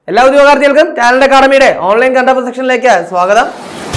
എല്ലാ ഉദ്യോഗാർത്ഥികൾക്കും talent അക്കാഡമിയുടെ online കണ്ടപ്പ് സെക്ഷനിലേക്ക് സ്വാഗതം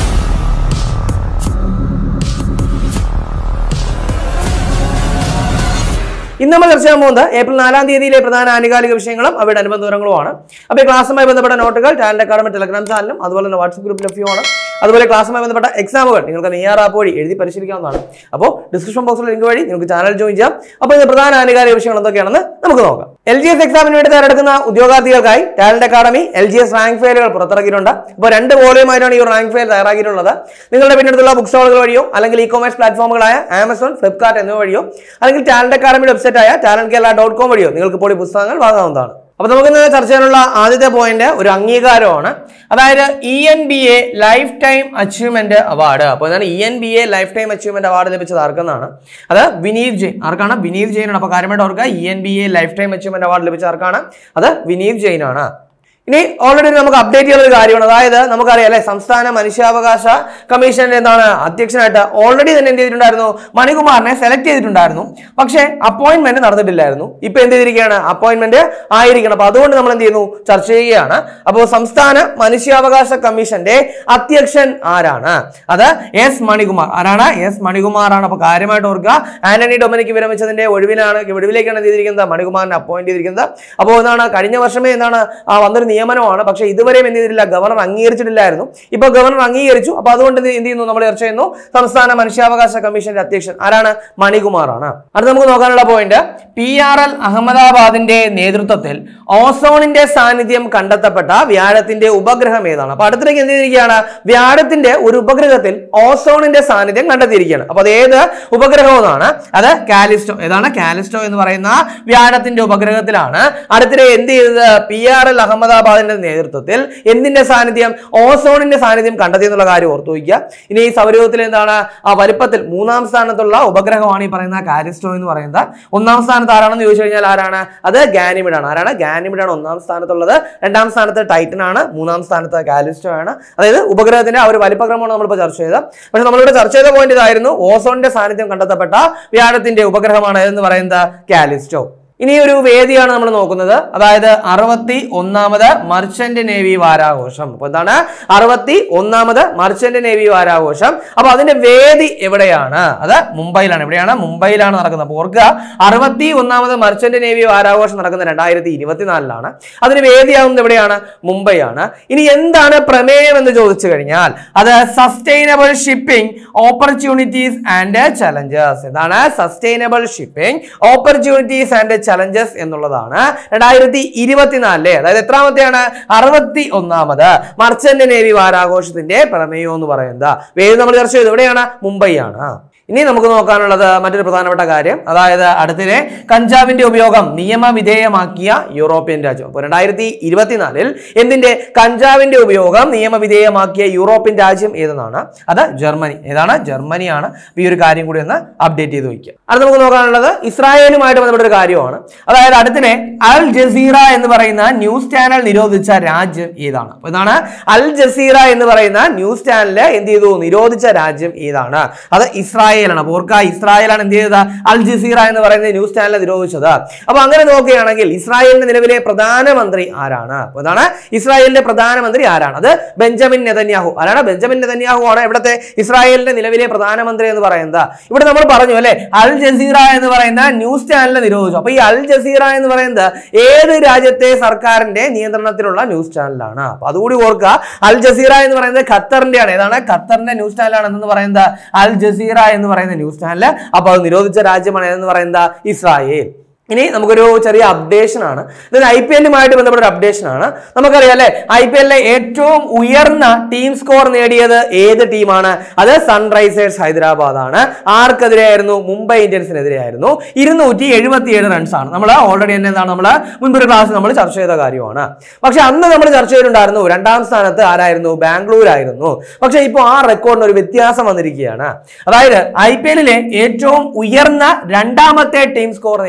ഇന്ന് നമ്മൾ ചർച്ച ചെയ്യാൻ പോകുന്നത് ഏപ്രിൽ നാലാം തീയതിയിലെ പ്രധാന ആനുകാലിക വിഷയങ്ങളും അവയുടെ അനുബന്ധ വിവരങ്ങളുമാണ് അപ്പോൾ ഈ ക്ലാസ്സുമായി ബന്ധപ്പെട്ട നോട്ടുകൾ ടാലന്റ് അക്കാഡമി ടെലഗ്രാം ചാനലും അതുപോലെ തന്നെ വാട്സ്ആപ്പ് ഗ്രൂപ്പിൽ ലഭ്യമാണ് അതുപോലെ ക്ലാസ്സുമായി ബന്ധപ്പെട്ട എക്സാമുകൾ നിങ്ങൾക്ക് നെയ്യാർ ആപ്പ് വഴി എഴുതി പരിശീലിക്കാവുന്നതാണ് അപ്പോൾ ഡിസ്ക്രിപ്ഷൻ ബോക്സിലെ ലിങ്ക് വഴി നിങ്ങൾക്ക് ചാനൽ ജോയിൻ ചെയ്യാം അപ്പോൾ ഇത് പ്രധാന ആനുകാലിക വിഷയങ്ങൾ എന്തൊക്കെയാണെന്ന് നമുക്ക് നോക്കാം എൽ ജി എസ് എക്സാമിന് വേണ്ടി തയ്യാറെടുക്കുന്ന ഉദ്യോഗാർത്ഥികൾക്കായി talent academy L G S rank ഫയലുകൾ പുറത്തിറക്കിയിട്ടുണ്ട് അപ്പോൾ രണ്ട് വോളിയുമായിട്ടാണ് ഈ റാങ്ക് ഫയൽ തയ്യാറാക്കിയിട്ടുള്ളത് നിങ്ങളുടെ പിന്നീടുള്ള ബുക്ക് സ്റ്റോളുകൾ വഴിയോ അല്ലെങ്കിൽ ഇ കൊമേഴ്സ് പ്ലാറ്റ്ഫോമുകളായ ആമസോൺ ഫ്ലിപ്കാർട്ട് എന്നിവ വഴിയോ അല്ലെങ്കിൽ ടാലന്റ് അക്കാഡമിയുടെ വെബ്സൈറ്റ് ആയ ടാലന്റ് കേരള ഡോട്ട് കോം വഴിയോ നിങ്ങൾക്ക് ഇപ്പോൾ ഈ പുസ്തകങ്ങൾ വാങ്ങാവുന്നതാണ് അപ്പോൾ നമുക്ക് ഇന്ന് ചർച്ച ചെയ്യാനുള്ള ആദ്യത്തെ പോയിന്റ് ഒരു അംഗീകാരമാണ് അതായത് E N B A lifetime achievement award അപ്പോൾ എന്താണ് E N B A lifetime achievement award ലഭിച്ചത് ആർക്കെന്നാണ് അത് വിനീത് ജെയിൻ ആർക്കാണ് വിനീത് ജെയിൻ ആണ് അപ്പോൾ കാര്യമായിട്ട് ഓർക്കുക E N B A lifetime achievement award ലഭിച്ച ആർക്കാണ് അത് വിനീത് ജെയിൻ ആണ് ഇനി ഓൾറെഡി നമുക്ക് അപ്ഡേറ്റ് ചെയ്യുന്ന ഒരു കാര്യമാണ് അതായത് നമുക്കറിയാം അല്ലെ സംസ്ഥാന മനുഷ്യാവകാശ കമ്മീഷന്റെ എന്താണ് അധ്യക്ഷനായിട്ട് ഓൾറെഡി തന്നെ എന്ത് ചെയ്തിട്ടുണ്ടായിരുന്നു മണികുമാറിനെ സെലക്ട് ചെയ്തിട്ടുണ്ടായിരുന്നു പക്ഷേ അപ്പോയിന്റ്മെന്റ് നടന്നിട്ടില്ലായിരുന്നു ഇപ്പൊ എന്ത് ചെയ്തിരിക്കുകയാണ് അപ്പോയിന്റ്മെന്റ് ആയിരിക്കണം അപ്പൊ അതുകൊണ്ട് നമ്മൾ എന്ത് ചെയ്യുന്നു ചർച്ച ചെയ്യുകയാണ് അപ്പോൾ സംസ്ഥാന മനുഷ്യാവകാശ കമ്മീഷന്റെ അധ്യക്ഷൻ ആരാണ് അത് എസ് മണികുമാർ ആരാണ് എസ് മണികുമാർ ആണ് അപ്പൊ കാര്യമായിട്ട് ഓർക്കുക ആന്റണി ഡൊമിനിക്ക് വിരമിച്ചതിന്റെ ഒഴിവിലാണ് ഒഴിവിലേക്കാണ് എന്ത് ചെയ്തിരിക്കുന്നത് മണികുമാറിനെ അപ്പോയിന്റ് ചെയ്തിരിക്കുന്നത് അപ്പോൾ എന്താണ് കഴിഞ്ഞ വർഷമേ എന്താണ് ആ വന്നൊരു നിയമനമാണ് പക്ഷേ ഇതുവരെയും എന്ത് ചെയ്തിട്ടില്ല ഗവർണർ അംഗീകരിച്ചിട്ടില്ലായിരുന്നു ഇപ്പൊ ഗവർണർ അംഗീകരിച്ചു അപ്പൊ അതുകൊണ്ട് എന്ത് എന്ത് ചെയ്യുന്നു നമ്മൾ ചർച്ച ചെയ്യുന്നു സംസ്ഥാന മനുഷ്യാവകാശ കമ്മീഷന്റെ അധ്യക്ഷൻ ആരാണ് മണികുമാറാണ് അടുത്ത നമുക്ക് നോക്കാനുള്ള പോയിന്റ് പി ആർ എൽ അഹമ്മദാബാദിന്റെ നേതൃത്വത്തിൽ ഓസോണിന്റെ സാന്നിധ്യം കണ്ടെത്തപ്പെട്ട വ്യാഴത്തിന്റെ ഉപഗ്രഹം ഏതാണ് അപ്പൊ അടുത്തേക്ക് എന്ത് ചെയ്തിരിക്കുകയാണ് വ്യാഴത്തിന്റെ ഒരു ഉപഗ്രഹത്തിൽ ഓസോണിന്റെ സാന്നിധ്യം കണ്ടെത്തിയിരിക്കുകയാണ് അപ്പൊ അത് ഏത് ഉപഗ്രഹം എന്നാണ് അത് കാലിസ്റ്റോ ഏതാണ് കാലിസ്റ്റോ എന്ന് പറയുന്ന വ്യാഴത്തിന്റെ ഉപഗ്രഹത്തിലാണ് അടുത്തിടെ എന്ത് ചെയ്തത് പി ആർ എൽ അഹമ്മദാബാദിന്റെ നേതൃത്വത്തിൽ എന്തിന്റെ സാന്നിധ്യം ഓസോണിന്റെ സാന്നിധ്യം കണ്ടെത്തി എന്നുള്ള കാര്യം ഓർത്തു വയ്ക്കുക ഇനി ഈ സൗരയൂഥത്തിൽ എന്താണ് ആ വലുപ്പത്തിൽ മൂന്നാം സ്ഥാനത്തുള്ള ഉപഗ്രഹമാണ് ഈ പറയുന്ന കാലിസ്റ്റോ എന്ന് പറയുന്നത് ഒന്നാം സ്ഥാനത്ത് ആരാണെന്ന് ചോദിച്ചു കഴിഞ്ഞാൽ ആരാണ് അത് ഗാനിമിഡ് ആണ് ആരാണ് ഗാനിമിഡ് ആണ് ഒന്നാം സ്ഥാനത്തുള്ളത് രണ്ടാം സ്ഥാനത്ത് ടൈറ്റൻ ആണ് മൂന്നാം സ്ഥാനത്ത് കാലിസ്റ്റോ ആണ് അതായത് ഉപഗ്രഹത്തിന്റെ ആ ഒരു വലിപ്പക്രമമാണ് നമ്മളിപ്പോൾ ചർച്ച ചെയ്തത് പക്ഷെ നമ്മളിവിടെ ചർച്ച ചെയ്ത പോയിന്റ് ഇതായിരുന്നു ഓസോണിന്റെ സാന്നിധ്യം കണ്ടെത്തപ്പെട്ട വ്യാഴത്തിന്റെ ഉപഗ്രഹമാണ് എന്ന് പറയുന്നത് കാലിസ്റ്റോ ഇനി ഒരു വേദിയാണ് നമ്മൾ നോക്കുന്നത് അതായത് അറുപത്തി ഒന്നാമത് മർച്ചന്റ് നേവി വാരാഘോഷം അപ്പൊ എന്താണ് അറുപത്തി ഒന്നാമത് മർച്ചന്റ് നേവി വാരാഘോഷം അപ്പൊ അതിന്റെ വേദി എവിടെയാണ് അത് മുംബൈയിലാണ് എവിടെയാണ് മുംബൈയിലാണ് നടക്കുന്നത് അപ്പൊ ഓർക്കുക അറുപത്തി ഒന്നാമത് മർച്ചന്റ് നേവി വാരാഘോഷം നടക്കുന്നത് രണ്ടായിരത്തി ഇരുപത്തിനാലിലാണ് അതിന് വേദിയാവുന്നത് എവിടെയാണ് മുംബൈയാണ് ഇനി എന്താണ് പ്രമേയം എന്ന് ചോദിച്ചു കഴിഞ്ഞാൽ അത് sustainable shipping opportunities and challenges എന്താണ് sustainable shipping opportunities and challenges എന്നുള്ളതാണ് രണ്ടായിരത്തി ഇരുപത്തിനാലിലെ അതായത് എത്രാമത്തെയാണ് അറുപത്തി ഒന്നാമത് മർച്ചന്റ് നേവി വാരാഘോഷത്തിന്റെ പ്രമേയം എന്ന് പറയുന്നത് വേദി നമ്മൾ ചർച്ച ചെയ്തു എവിടെയാണ് മുംബൈയാണ് ഇനി നമുക്ക് നോക്കാനുള്ളത് മറ്റൊരു പ്രധാനപ്പെട്ട കാര്യം അതായത് അടുത്തിടെ കഞ്ചാവിന്റെ ഉപയോഗം നിയമവിധേയമാക്കിയ യൂറോപ്യൻ രാജ്യം അപ്പോൾ രണ്ടായിരത്തി ഇരുപത്തിനാലിൽ എന്തിന്റെ കഞ്ചാവിന്റെ ഉപയോഗം നിയമവിധേയമാക്കിയ യൂറോപ്യൻ രാജ്യം ഏതെന്നാണ് അത് ജർമ്മനി ഏതാണ് ജർമ്മനിയാണ് അപ്പൊ ഈ ഒരു കാര്യം കൂടി ഒന്ന് അപ്ഡേറ്റ് ചെയ്ത് വയ്ക്കുക അത് നമുക്ക് നോക്കാനുള്ളത് ഇസ്രായേലുമായിട്ട് ബന്ധപ്പെട്ട ഒരു കാര്യമാണ് അതായത് അടുത്തിടെ അൽ ജസീറ എന്ന് പറയുന്ന ന്യൂസ് ചാനൽ നിരോധിച്ച രാജ്യം ഏതാണ് അപ്പൊ ഇതാണ് അൽ ജസീറ എന്ന് പറയുന്ന ന്യൂസ് ചാനൽ എന്ത് ചെയ്തു നിരോധിച്ച രാജ്യം ഏതാണ് അത് ഇസ്രായേലാണ് അപ്പോൾ ഓർക്കുക ഇസ്രായേലാണ് എന്ത് ചെയ്തത് അൽ ജസീറ എന്ന് പറയുന്ന ന്യൂസ് ചാനൽ നിരോധിച്ചത് അപ്പൊ അങ്ങനെ നോക്കുകയാണെങ്കിൽ ഇസ്രായേലിന്റെ നിലവിലെ പ്രധാനമന്ത്രി ആരാണ് അപ്പൊ ഇതാണ് ഇസ്രായേലിന്റെ പ്രധാനമന്ത്രി ആരാണ് അത് ബെഞ്ചമിൻ നെതന്യാഹു ആരാണ് ബെഞ്ചമിൻ നെതന്യാഹു ആണ് ഇവിടുത്തെ ഇസ്രായേലിന്റെ നിലവിലെ പ്രധാനമന്ത്രി എന്ന് പറയുന്നത് ഇവിടെ നമ്മൾ പറഞ്ഞു അല്ലെ അൽ ജസീറ എന്ന് പറയുന്ന ന്യൂസ് ചാനൽ നിരോധിച്ചു അപ്പൊ ഈ അൽ ജസീറ എന്ന് പറയുന്നത് ഏത് രാജ്യത്തെ സർക്കാരിന്റെ നിയന്ത്രണത്തിലുള്ള ന്യൂസ് ചാനലാണ് അപ്പൊ അതുകൂടി ഓർക്കുക അൽ ജസീറ എന്ന് പറയുന്നത് ഖത്തറിന്റെ ആണ് ഏതാണ് ഖത്തറിന്റെ ന്യൂസ് ചാനലാണ് എന്ന് പറയുന്നത് അൽ ജസീറ എന്ന് പറയുന്ന ന്യൂസ് ചാനൽ അപ്പൊ അത് നിരോധിച്ച രാജ്യമാണ് എന്ന് പറയുന്നത് ഇസ്രായേൽ ഇനി നമുക്കൊരു ചെറിയ അപ്ഡേഷൻ ആണ് ഇത് ഐ പി എല്ലുമായിട്ട് ബന്ധപ്പെട്ട ഒരു അപ്ഡേഷൻ ആണ് നമുക്കറിയാം അല്ലെ ഐ പി എല്ലിലെ ഏറ്റവും ഉയർന്ന ടീം സ്കോർ നേടിയത് ഏത് ടീമാണ് അത് സൺറൈസേഴ്സ് ഹൈദരാബാദ് ആണ് ആർക്കെതിരെയായിരുന്നു മുംബൈ ഇന്ത്യൻസിനെതിരെയായിരുന്നു ഇരുന്നൂറ്റി എഴുപത്തി ഏഴ് റൺസ് ആണ് നമ്മൾ ഓൾറെഡി തന്നെ എന്താണ് നമ്മൾ മുൻപൊരു ക്ലാസ് നമ്മൾ ചർച്ച ചെയ്ത കാര്യമാണ് പക്ഷെ അന്ന് നമ്മൾ ചർച്ച ചെയ്തിട്ടുണ്ടായിരുന്നു രണ്ടാം സ്ഥാനത്ത് ആരായിരുന്നു ബാംഗ്ലൂർ ആയിരുന്നു പക്ഷെ ഇപ്പോൾ ആ റെക്കോർഡിന് ഒരു വ്യത്യാസം വന്നിരിക്കുകയാണ് അതായത് ഐ പി എല്ലിലെ ഏറ്റവും ഉയർന്ന രണ്ടാമത്തെ ടീം സ്കോർ നേടിയത്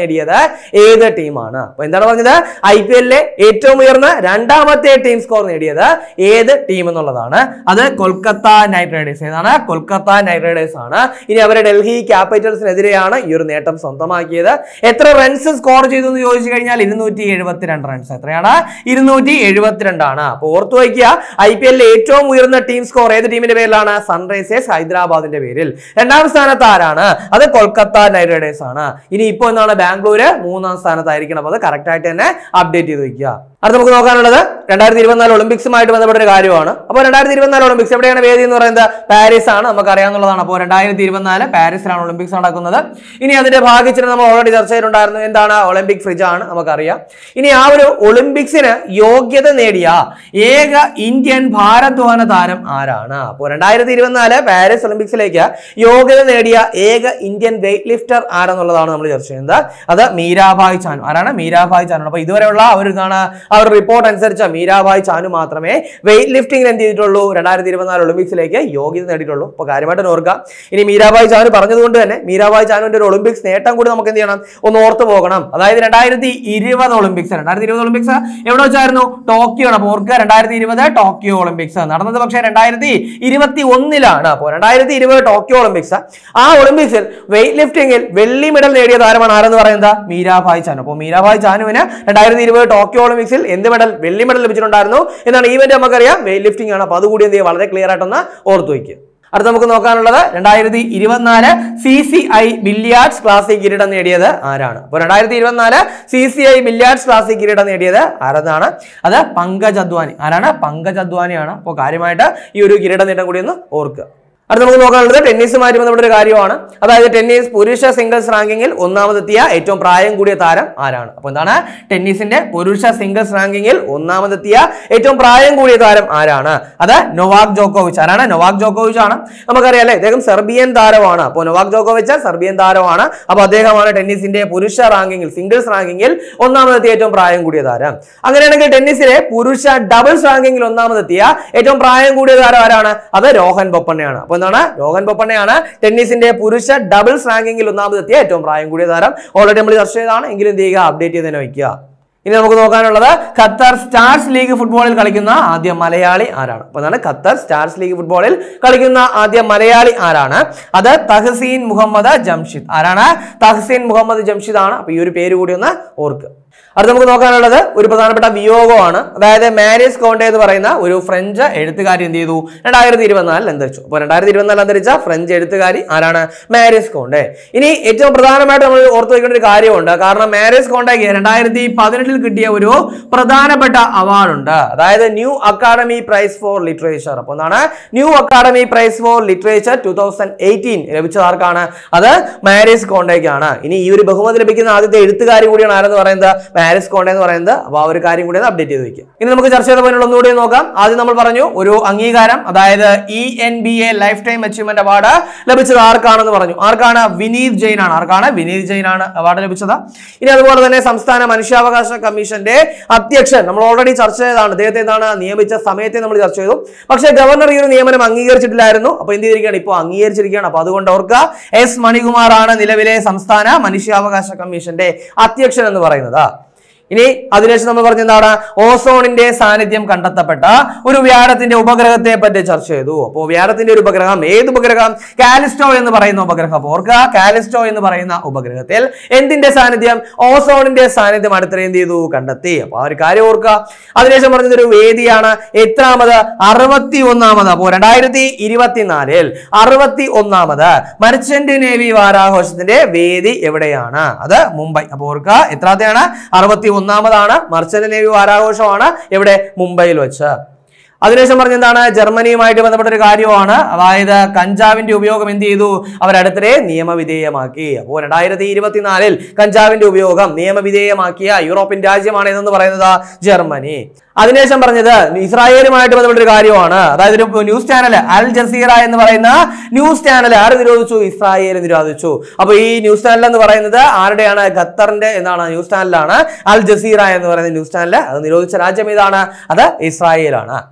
ഏത് ടീമാണ് അപ്പൊ എന്താണ് പറഞ്ഞത് ഐ പി എല്ലിലെ ഏറ്റവും ഉയർന്ന രണ്ടാമത്തെ ടീം സ്കോർ നേടിയത് ഏത് ടീം എന്നുള്ളതാണ് അത് കൊൽക്കത്ത നൈറ്റ് റൈഡേഴ്സ് ഏതാണ് കൊൽക്കത്ത നൈറ്റ് റൈഡേഴ്സ് ആണ് ഇനി അവരെ ഡൽഹി ക്യാപിറ്റൽസിനെതിരെയാണ് ഈ ഒരു നേട്ടം സ്വന്തമാക്കിയത് എത്ര റൺസ് സ്കോർ ചെയ്തു എന്ന് ചോദിച്ചു കഴിഞ്ഞാൽ ഇരുന്നൂറ്റി എഴുപത്തിരണ്ട് റൺസ് എത്രയാണ് ഇരുന്നൂറ്റി എഴുപത്തിരണ്ടാണ് അപ്പൊ ഓർത്തു വയ്ക്കുക ഐ പി എല്ലിലെ ഏറ്റവും ഉയർന്ന ടീം സ്കോർ ഏത് ടീമിന്റെ പേരിലാണ് സൺറൈസേഴ്സ് ഹൈദരാബാദിന്റെ പേരിൽ രണ്ടാം സ്ഥാനത്ത് ആരാണ് അത് കൊൽക്കത്ത നൈറ്റ് റൈഡേഴ്സ് ആണ് ഇനി ഇപ്പോ എന്താണ് ബാംഗ്ലൂര് മൂന്നാം സ്ഥാനത്തായിരിക്കണം അപ്പൊ അത് കറക്റ്റ് ആയിട്ട് തന്നെ അപ്ഡേറ്റ് ചെയ്ത് വയ്ക്കുക അടുത്ത നമുക്ക് നോക്കാനുള്ളത് രണ്ടായിരത്തി ഇരുപത്തിനാല് ഒളിമ്പിക്സുമായിട്ട് ബന്ധപ്പെട്ട ഒരു കാര്യമാണ് അപ്പോൾ രണ്ടായിരത്തി ഇരുപത്തിനാല് ഒളിമ്പിക്സ് എവിടെയാണ് വേദി എന്ന് പറയുന്നത് പാരീസ് ആണ് നമുക്ക് അറിയാവുന്നതാണ് അപ്പോൾ രണ്ടായിരത്തി ഇരുപത്തിനാല് പാരീസിലാണ് ഒളിമ്പിക്സ് നടക്കുന്നത് ഇനി അതിന്റെ ഭാഗിച്ചിട്ട് നമ്മൾ ഓൾറെഡി ചർച്ച ചെയ്തിട്ടുണ്ടായിരുന്നു എന്താണ് ഒളിമ്പിക് ഫ്രിഡ്ജ് ആണ് നമുക്കറിയാം ഇനി ആ ഒരു ഒളിമ്പിക്സിന് യോഗ്യത നേടിയ ഏക ഇന്ത്യൻ ഭാരദ്വാന താരം ആരാണ് അപ്പോൾ രണ്ടായിരത്തി ഇരുപത്തിനാല് പാരീസ് ഒളിമ്പിക്സിലേക്ക് യോഗ്യത നേടിയ ഏക ഇന്ത്യൻ വെയിറ്റ് ലിഫ്റ്റർ ആരെന്നുള്ളതാണ് നമ്മൾ ചർച്ച ചെയ്യുന്നത് അത് മീരാഭായ് ചാനു ആരാണ് മീരാഭായ് ചാനു അപ്പോൾ ഇതുവരെയുള്ള ആ ഒരു ഇതാണ് ആ ഒരു റിപ്പോർട്ട് അനുസരിച്ച് മീരാഭായ് ചാനു മാത്രമേ വെയിറ്റ് ലിഫ്റ്റിംഗിൽ എന്ത് ചെയ്തിട്ടുള്ളൂ രണ്ടായിരത്തി ഇരുപത്തിനാല് ഒളിമ്പിക്സിലേക്ക് യോഗ്യത നേടിയിട്ടുള്ളൂ അപ്പോൾ കാര്യമായിട്ട് ഒന്ന് ഓർക്കുക ഇനി മീരാഭായ് ചാനു പറഞ്ഞതുകൊണ്ട് തന്നെ മീരാഭായ് ചാനുവിന്റെ ഒരു ഒളിമ്പിക്സ് നേട്ടം കൂടി നമുക്ക് എന്ത് ചെയ്യണം ഒന്ന് ഓർത്ത് പോകണം അതായത് രണ്ടായിരത്തി ഇരുപത് ഒളിമ്പിക്സ് രണ്ടായിരത്തി ഇരുപത് ഒളിമ്പിക്സ് എവിടെ വെച്ചായിരുന്നു ടോക്കിയോ ആണ് അപ്പോൾ ഓർക്കുക രണ്ടായിരത്തി ഇരുപത് ടോക്കിയോ ഒളിമ്പിക്സ് നടന്നത് പക്ഷേ രണ്ടായിരത്തി ഇരുപത്തി ഒന്നിലാണ് അപ്പോൾ രണ്ടായിരത്തി ഇരുപത് ടോക്കിയോ ഒളിമ്പിക്സ് ആ ഒളിമ്പിക്സിൽ വെയിറ്റ് ലിഫ്റ്റിംഗിൽ വെള്ളി മെഡൽ നേടിയ താരമാണ് ആരെന്ന് പറയുന്നത് മീരാഭായ് ചാനു അപ്പോൾ മീരാഭായ് ചാനുവിന് രണ്ടായിരത്തി ഇരുപത് ടോക്കിയോ ഒളിമ്പിക്സിൽ എന്ത് മെഡൽ വെള്ളി മെഡൽ ലഭിച്ചിട്ടുണ്ടായിരുന്നു എന്നാണ് ഈവന്റ് നമുക്കറിയാം വെയിറ്റ് ലിഫ്റ്റിംഗ് ആണ് അപ്പോൾ അതുകൂടി എന്ത് ചെയ്യുക വളരെ ക്ലിയർ ആയിട്ടൊന്ന് ഓർത്തു വയ്ക്കുക അടുത്ത നമുക്ക് നോക്കാനുള്ളത് രണ്ടായിരത്തി ഇരുപത്തിനാല് C C I billiards classic കിരീടം നേടിയത് ആരാണ് അപ്പോൾ രണ്ടായിരത്തി ഇരുപത്തിനാല് C C I billiards classic കിരീടം നേടിയത് ആരെന്നാണ് അത് പങ്കജ് അദ്വാനി ആരാണ് പങ്കജ് അദ്വാനിയാണ് അപ്പോൾ കാര്യമായിട്ട് ഈ ഒരു കിരീട നേട്ടം കൂടി ഒന്ന് ഓർക്കുക അടുത്ത നമുക്ക് നോക്കാനുള്ളത് ടെന്നീസുമായിട്ട് ബന്ധപ്പെട്ട ഒരു കാര്യമാണ് അതായത് ടെന്നീസ് പുരുഷ സിംഗിൾസ് റാങ്കിങ്ങിൽ ഒന്നാമതെത്തിയ ഏറ്റവും പ്രായം കൂടിയ താരം ആരാണ് അപ്പോൾ എന്താണ് ടെന്നീസിന്റെ പുരുഷ സിംഗിൾസ് റാങ്കിങ്ങിൽ ഒന്നാമതെത്തിയ ഏറ്റവും പ്രായം കൂടിയ താരം ആരാണ് അത് നൊവാക് ജോക്കോവിച്ച് ആരാണ് നൊവാക് ജോക്കോവിച്ച് ആണ് നമുക്കറിയാം അല്ലേ ഇദ്ദേഹം സെർബിയൻ താരമാണ് അപ്പോൾ നൊവാക് ജോക്കോവിച്ച് സെർബിയൻ താരമാണ് അപ്പോൾ അദ്ദേഹമാണ് ടെന്നീസിന്റെ പുരുഷ റാങ്കിങ്ങിൽ സിംഗിൾസ് റാങ്കിങ്ങിൽ ഒന്നാമതെത്തിയ ഏറ്റവും പ്രായം കൂടിയ താരം അങ്ങനെയാണെങ്കിൽ ടെന്നീസിലെ പുരുഷ ഡബിൾസ് റാങ്കിങ്ങിൽ ഒന്നാമതെത്തിയ ഏറ്റവും പ്രായം കൂടിയ താരം ആരാണ് അത് രോഹൻ ബൊപ്പണ്ണയാണ് അപ്പോൾ എന്താണ് രോഹൻ ബൊപ്പണ്ണയാണ് ടെന്നീസിന്റെ പുരുഷ ഡബിൾസ് റാങ്കിങ്ങിൽ ഒന്നാമതെത്തിയ ഏറ്റവും പ്രായം കൂടിയ താരം ഓൾറെഡി നമ്മൾ ചർച്ച ചെയ്തതാണ് എങ്കിലും എന്ത് ചെയ്യുക അപ്ഡേറ്റ് ചെയ്ത് തന്നെ വയ്ക്കുക ഇനി നമുക്ക് നോക്കാനുള്ളത് ഖത്തർ സ്റ്റാർസ് ലീഗ് ഫുട്ബോളിൽ കളിക്കുന്ന ആദ്യ മലയാളി ആരാണ് അപ്പൊ എന്താണ് ഖത്തർ സ്റ്റാർസ് ലീഗ് ഫുട്ബോളിൽ കളിക്കുന്ന ആദ്യ മലയാളി ആരാണ് അത് തഹസീൻ മുഹമ്മദ് ജംഷിദ് ആരാണ് തഹസീൻ മുഹമ്മദ് ജംഷിദ് ആണ് അപ്പൊ ഈ ഒരു പേര് കൂടി ഒന്ന് ഓർക്കുക അടുത്ത നമുക്ക് നോക്കാനുള്ളത് ഒരു പ്രധാനപ്പെട്ട വിയോഗമാണ് അതായത് മാരിസ് കോണ്ടെ എന്ന് പറയുന്ന ഒരു ഫ്രഞ്ച് എഴുത്തുകാരി എന്ത് ചെയ്തു രണ്ടായിരത്തി ഇരുപത്തിനാലിൽ അന്തരിച്ചു അപ്പോൾ രണ്ടായിരത്തി ഇരുപത്തിനാലിൽ അന്തരിച്ച ഫ്രഞ്ച് എഴുത്തുകാരി ആരാണ് മാരിസ് കോണ്ടെ ഇനി ഏറ്റവും പ്രധാനമായിട്ട് നമ്മൾ ഓർത്തു വയ്ക്കേണ്ട ഒരു കാര്യമുണ്ട് കാരണം മാരിസ് കോണ്ടയ്ക്ക് രണ്ടായിരത്തി പതിനെട്ടിൽ കിട്ടിയ ഒരു പ്രധാനപ്പെട്ട അവാർഡുണ്ട് അതായത് new academy prize for literature അപ്പോൾ എന്താണ് new academy prize for literature two thousand eighteen ലഭിച്ചത് ആർക്കാണ് അത് മാരിസ് കോണ്ടയ്ക്കാണ് ഇനി ഈ ഒരു ബഹുമതി ലഭിക്കുന്ന ആദ്യത്തെ എഴുത്തുകാരി കൂടിയാണ് ആരെന്ന് പറയുന്നത് മാരിസ് കോണ്ടെ എന്ന് പറയുന്നത് അപ്പോൾ ആ ഒരു കാര്യം കൂടി ഒന്ന് അപ്ഡേറ്റ് ചെയ്ത് വെക്കുക ഇനി നമുക്ക് ചർച്ച ചെയ്ത പോയിന്റ് ഒന്നുകൂടി നോക്കാം ആദ്യം നമ്മൾ പറഞ്ഞു ഒരു അംഗീകാരം അതായത് E N B A lifetime achievement award ലഭിച്ചത് ആർക്കാണെന്ന് പറഞ്ഞു ആർക്കാണ് വിനീത് ജെയിൻ ആണ് ആർക്കാണ് വിനീത് ജെയിൻ ആണ് അവാർഡ് ലഭിച്ചത് ഇനി അതുപോലെ തന്നെ സംസ്ഥാന മനുഷ്യാവകാശ കമ്മീഷന്റെ അധ്യക്ഷൻ നമ്മൾ ഓൾറെഡി ചർച്ച ചെയ്തതാണ് അദ്ദേഹത്തെ എന്താണ് നിയമിച്ച സമയത്തെ നമ്മൾ ചർച്ച ചെയ്തു പക്ഷേ ഗവർണർ ഈ ഒരു നിയമനം അംഗീകരിച്ചിട്ടില്ലായിരുന്നു അപ്പൊ എന്ത് ചെയ്തിരിക്കുകയാണ് ഇപ്പോൾ അംഗീകരിച്ചിരിക്കുകയാണ് അപ്പൊ അതുകൊണ്ട് ഓർക്കുക എസ് മണികുമാർ ആണ് നിലവിലെ സംസ്ഥാന മനുഷ്യാവകാശ കമ്മീഷന്റെ അധ്യക്ഷൻ എന്ന് പറയുന്നത് ഇനി അതിനുശേഷം നമ്മൾ പറഞ്ഞ എന്താണ് ഓസോണിന്റെ സാന്നിധ്യം കണ്ടെത്തപ്പെട്ട ഒരു വ്യാഴത്തിന്റെ ഉപഗ്രഹത്തെ പറ്റി ചർച്ച ചെയ്തു അപ്പോൾ വ്യാഴത്തിന്റെ ഒരു ഉപഗ്രഹം ഏത് ഉപഗ്രഹം കാലിസ്റ്റോ എന്ന് പറയുന്ന ഉപഗ്രഹം അപ്പോൾ ഓർക്കുക കാലിസ്റ്റോ എന്ന് പറയുന്ന ഉപഗ്രഹത്തിൽ എന്തിന്റെ സാന്നിധ്യം ഓസോണിന്റെ സാന്നിധ്യം അടുത്തിടെ എന്ത് ചെയ്തു കണ്ടെത്തി അപ്പൊ ആ ഒരു കാര്യം ഓർക്കുക അതിനുശേഷം പറഞ്ഞത് ഒരു വേദിയാണ് എത്രാമത് അറുപത്തി ഒന്നാമത് അപ്പോൾ രണ്ടായിരത്തി ഇരുപത്തിനാലിൽ അറുപത്തി ഒന്നാമത് മർച്ചന്റ് നേവി വാരാഘോഷത്തിന്റെ വേദി എവിടെയാണ് അത് മുംബൈ അപ്പോൾ ഓർക്കുക എത്രാമത്തെയാണ് അറുപത്തി ഒന്നാമതാണ് മർച്ചന്റ് നേവി വാരാഘോഷമാണ് എവിടെ മുംബൈയിൽ വെച്ച് അതിനുശേഷം പറഞ്ഞ എന്താണ് ജർമ്മനിയുമായിട്ട് ബന്ധപ്പെട്ട ഒരു കാര്യമാണ് അതായത് കഞ്ചാവിന്റെ ഉപയോഗം എന്ത് ചെയ്തു അവരടുത്തിടെ നിയമവിധേയമാക്കി അപ്പോൾ രണ്ടായിരത്തി ഇരുപത്തിനാലിൽ കഞ്ചാവിന്റെ ഉപയോഗം നിയമവിധേയമാക്കിയ യൂറോപ്യൻ രാജ്യമാണ് ഇതെന്ന് പറയുന്നത് ജർമ്മനി അതിനുശേഷം പറഞ്ഞത് ഇസ്രായേലുമായിട്ട് ബന്ധപ്പെട്ട ഒരു കാര്യമാണ് അതായത് ഒരു ന്യൂസ് ചാനൽ അൽ ജസീറ എന്ന് പറയുന്ന ന്യൂസ് ചാനൽ ആര് നിരോധിച്ചു ഇസ്രായേൽ നിരോധിച്ചു അപ്പൊ ഈ ന്യൂസ് ചാനൽ എന്ന് പറയുന്നത് ആരുടെയാണ് ഖത്തറിന്റെ എന്താണ് ന്യൂസ് ചാനലാണ് അൽ ജസീറ എന്ന് പറയുന്ന ന്യൂസ് ചാനൽ അത് നിരോധിച്ച രാജ്യം ഏതാണ് അത് ഇസ്രായേലാണ്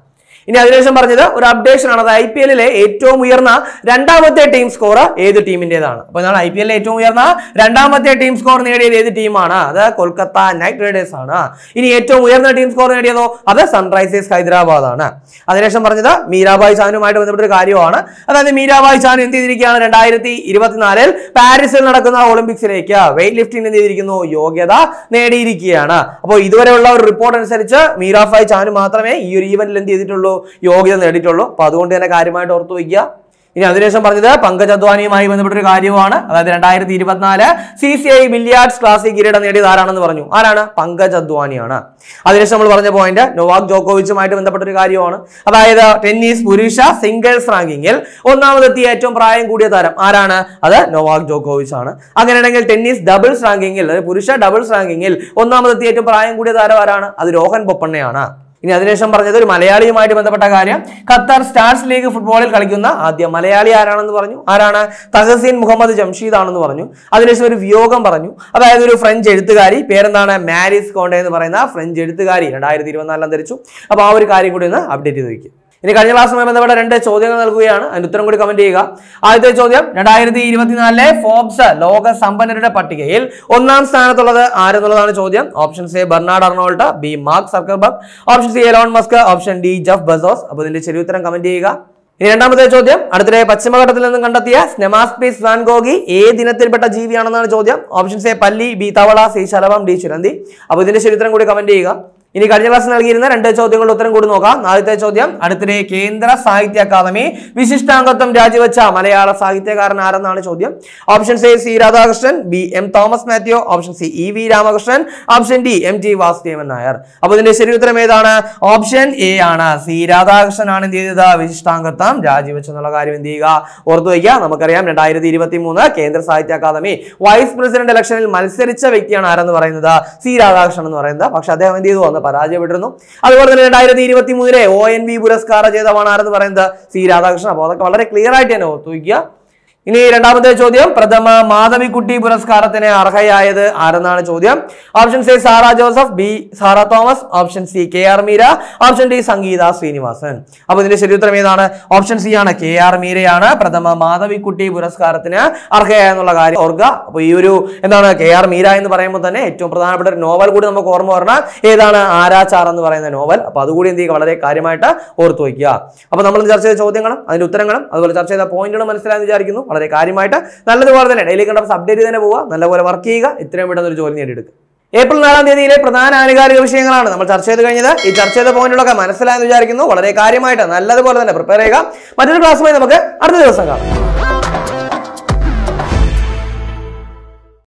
ഇനി അതിനുശേഷം പറഞ്ഞത് ഒരു അപ്ഡേഷൻ ആണ് അത് ഐ പി എല്ലിലെ ഏറ്റവും ഉയർന്ന രണ്ടാമത്തെ ടീം സ്കോർ ഏത് ടീമിന്റേതാണ് അപ്പോൾ നമ്മൾ ഐ പി എല്ലിലെ ഏറ്റവും ഉയർന്ന രണ്ടാമത്തെ ടീം സ്കോർ നേടിയത് ഏത് ടീമാണ് അത് കൊൽക്കത്ത നൈറ്റ് റൈഡേഴ്സ് ആണ് ഇനി ഏറ്റവും ഉയർന്ന ടീം സ്കോർ നേടിയതോ അത് സൺറൈസേഴ്സ് ഹൈദരാബാദ് ആണ് അതിനുശേഷം പറഞ്ഞത് മീരാബായ് ചാനുമായിട്ട് ബന്ധപ്പെട്ട ഒരു കാര്യമാണ് അതായത് മീരാബായ് ചാനു എന്ത് ചെയ്തിരിക്കുകയാണ് രണ്ടായിരത്തി ഇരുപത്തിനാലിൽ പാരീസിൽ നടക്കുന്ന ഒളിമ്പിക്സിലേക്ക് വെയിറ്റ് ലിഫ്റ്റിംഗ് എന്ത് ചെയ്തിരിക്കുന്നു യോഗ്യത നേടിയിരിക്കുകയാണ് അപ്പോൾ ഇതുവരെയുള്ള ഒരു റിപ്പോർട്ട് അനുസരിച്ച് മീരാഫായ് ചാനു മാത്രമേ ഈ ഒരു ഈവന്റിൽ എന്ത് ചെയ്തിട്ടുള്ളൂ യോഗ്യത നേടിയിട്ടുള്ളൂ അപ്പൊ അതുകൊണ്ട് തന്നെ കാര്യമായിട്ട് ഓർത്തു വയ്ക്കുക ഇനി അതിനുശേഷം പറഞ്ഞത് പങ്കജ് അദ്വാനിയുമായി ബന്ധപ്പെട്ട ഒരു കാര്യമാണ് അതായത് രണ്ടായിരത്തി ഇരുപത്തിനാല് C C I billiards classic കിരീടം നേടിയത് ആരാണെന്ന് പറഞ്ഞു ആരാണ് പങ്കജ് അദ്വാനിയാണ് അതിനുശേഷം നമ്മൾ പറഞ്ഞ പോയിന്റ് നൊവാക് ജോക്കോവിച്ചുമായിട്ട് ബന്ധപ്പെട്ട ഒരു കാര്യമാണ് അതായത് ടെന്നീസ് പുരുഷ സിംഗിൾസ് റാങ്കിങ്ങിൽ ഒന്നാമതെത്തിയ ഏറ്റവും പ്രായം കൂടിയ താരം ആരാണ് അത് നൊവാക് ജോക്കോവിച്ച് ആണ് അങ്ങനെയാണെങ്കിൽ ടെന്നീസ് ഡബിൾസ് റാങ്കിങ്ങിൽ അതായത് പുരുഷ ഡബിൾസ് റാങ്കിങ്ങിൽ ഒന്നാമതെത്തിയ ഏറ്റവും പ്രായം കൂടിയ താരം ആരാണ് അത് രോഹൻ ബൊപ്പണ്ണയാണ് ഇനി അതിനുശേഷം പറഞ്ഞത് ഒരു മലയാളിയുമായിട്ട് ബന്ധപ്പെട്ട കാര്യം ഖത്തർ സ്റ്റാർസ് ലീഗ് ഫുട്ബോളിൽ കളിക്കുന്ന ആദ്യ മലയാളി ആരാണെന്ന് പറഞ്ഞു ആരാണ് തഹസീൻ മുഹമ്മദ് ജംഷീദ് ആണെന്ന് പറഞ്ഞു അതിനുശേഷം ഒരു വിയോഗം പറഞ്ഞു അതായത് ഒരു ഫ്രഞ്ച് എഴുത്തുകാരി പേരെന്താണ് മാരിസ് കോണ്ടെ എന്ന് പറയുന്ന ഫ്രഞ്ച് എഴുത്തുകാരി രണ്ടായിരത്തി ഇരുപത്തിനാലിൽ അന്തരിച്ചു അപ്പോൾ ആ ഒരു കാര്യം കൂടി ഒന്ന് അപ്ഡേറ്റ് ചെയ്ത് വയ്ക്കും ഇനി കഴിഞ്ഞ ക്ലാസ്സുമായി ബന്ധപ്പെട്ട രണ്ട് ചോദ്യങ്ങൾ നൽകുകയാണ് അതിന് ഉത്തരം കൂടി കമന്റ് ചെയ്യുക ആദ്യത്തെ ചോദ്യം രണ്ടായിരത്തി ഇരുപത്തിനാലിലെ ഫോബ്സ് ലോക സമ്പന്നരുടെ പട്ടികയിൽ ഒന്നാം സ്ഥാനത്തുള്ളത് ആരെന്നുള്ളതാണ് ചോദ്യം option A Bernard Arnault B Mark Zuckerberg option C Elon Musk option D Jeff Bezos അപ്പോൾ ഇതിന്റെ ശരി ഉത്തരം കമന്റ് ചെയ്യുക ഇനി രണ്ടാമത്തെ ചോദ്യം അടുത്തിടെ പശ്ചിമഘട്ടത്തിൽ നിന്നും കണ്ടെത്തിയ സ്നെമാസ്പീസ് വാൻഗോഗി ഏത് ഇനത്തിൽപ്പെട്ട ജീവിയാണെന്നാണ് ചോദ്യം ഓപ്ഷൻ എ പല്ലി ബി തവള സി ശലഭം ഡി ചുരന്തി അപ്പോൾ ഇതിന്റെ ശരി ഉത്തരം കൂടി കമന്റ് ചെയ്യുക ഇനി കഴിഞ്ഞ ക്ലാസ് നൽകിയിരുന്ന രണ്ട് ചോദ്യങ്ങളുടെ ഉത്തരം കൂടി നോക്കാം ആദ്യത്തെ ചോദ്യം അടുത്തിടെ കേന്ദ്ര സാഹിത്യ അക്കാദമി വിശിഷ്ടാംഗത്വം രാജിവെച്ച മലയാള സാഹിത്യകാരൻ ആരെന്നാണ് ചോദ്യം option A C Radhakrishnan B M Thomas Mathew option C E V Ramakrishnan option D M T Vasudevan Nair അപ്പൊ ഇതിന്റെ ശരി ഉത്തരം ഏതാണ് ഓപ്ഷൻ എ ആണ് സി രാധാകൃഷ്ണൻ ആണ് എന്ത് ചെയ്തത് വിശിഷ്ടാംഗത്വം രാജിവെച്ചെന്നുള്ള കാര്യം എന്ത് ചെയ്യുക ഓർത്തു വയ്ക്കുക നമുക്കറിയാം രണ്ടായിരത്തി ഇരുപത്തി മൂന്ന് കേന്ദ്ര സാഹിത്യ അക്കാദമി വൈസ് പ്രസിഡന്റ് ഇലക്ഷനിൽ മത്സരിച്ച വ്യക്തിയാണ് ആരെന്ന് പറയുന്നത് സി രാധാകൃഷ്ണൻ എന്ന് പറയുന്നത് പക്ഷെ അദ്ദേഹം എന്ത് ചെയ്തു അന്ന് പരാജയപ്പെട്ടിരുന്നു അതുപോലെ തന്നെ രണ്ടായിരത്തി ഇരുപത്തി മൂന്നിലെ ഒ എൻ വി പുരസ്കാര ജേതാവാണ് ആരെന്ന് പറയുന്നത് സി രാധാകൃഷ്ണൻ അപ്പോൾ അതൊക്കെ വളരെ ക്ലിയർ ആയിട്ട് തന്നെ ഓർത്തു വയ്ക്കുക ഇനി രണ്ടാമത്തെ ചോദ്യം പ്രഥമ മാധവിക്കുട്ടി പുരസ്കാരത്തിന് അർഹയായത് ആരെന്നാണ് ചോദ്യം option C Sara Joseph B Sara Thomas option C K R Meera option D Sangeetha Srinivasan അപ്പൊ ഇതിന്റെ ശരിയുത്തരം ഏതാണ് ഓപ്ഷൻ സി ആണ് കെ ആർ മീരയാണ് പ്രഥമ മാധവിക്കുട്ടി പുരസ്കാരത്തിന് അർഹയായ എന്നുള്ള കാര്യം ഓർക്കുക അപ്പൊ ഈ ഒരു എന്താണ് കെ ആർ മീര എന്ന് പറയുമ്പോൾ തന്നെ ഏറ്റവും പ്രധാനപ്പെട്ട ഒരു നോവൽ കൂടി നമുക്ക് ഓർമ്മ പറഞ്ഞാൽ ഏതാണ് ആരാച്ചാർ എന്ന് പറയുന്ന നോവൽ അപ്പൊ അതുകൂടി എന്ത് ചെയ്യുക വളരെ കാര്യമായിട്ട് ഓർത്തു വയ്ക്കുക അപ്പൊ നമ്മൾ ചർച്ച ചെയ്ത ചോദ്യങ്ങളും അതിന്റെ ഉത്തരങ്ങളും അതുപോലെ ചർച്ച ചെയ്ത പോയിന്റുകളും മനസ്സിലായെന്ന് വിചാരിക്കുന്നു വളരെ കാര്യമായിട്ട് നല്ലതുപോലെ തന്നെ ഡെയിലി കണ്ടപ്പോൾ അപ്ഡേറ്റ് തന്നെ പോവുക നല്ലപോലെ വർക്ക് ചെയ്യുക ഇത്രയും പെട്ടെന്ന് ഒരു ജോലി നേടിയെടുക്കുക ഏപ്രിൽ നാലാം തീയതിയിലെ പ്രധാന ആനുകാലിക വിഷയങ്ങളാണ് നമ്മൾ ചർച്ച ചെയ്ത് കഴിഞ്ഞത് ഈ ചർച്ച ചെയ്ത പോയിന്റുകളൊക്കെ മനസ്സിലായെന്ന് വിചാരിക്കുന്നു വളരെ കാര്യമായിട്ട് നല്ലതുപോലെ തന്നെ പ്രിപ്പയർ ചെയ്യുക മറ്റൊരു ക്ലാസ്സുമായി നമുക്ക് അടുത്ത ദിവസം കാണാം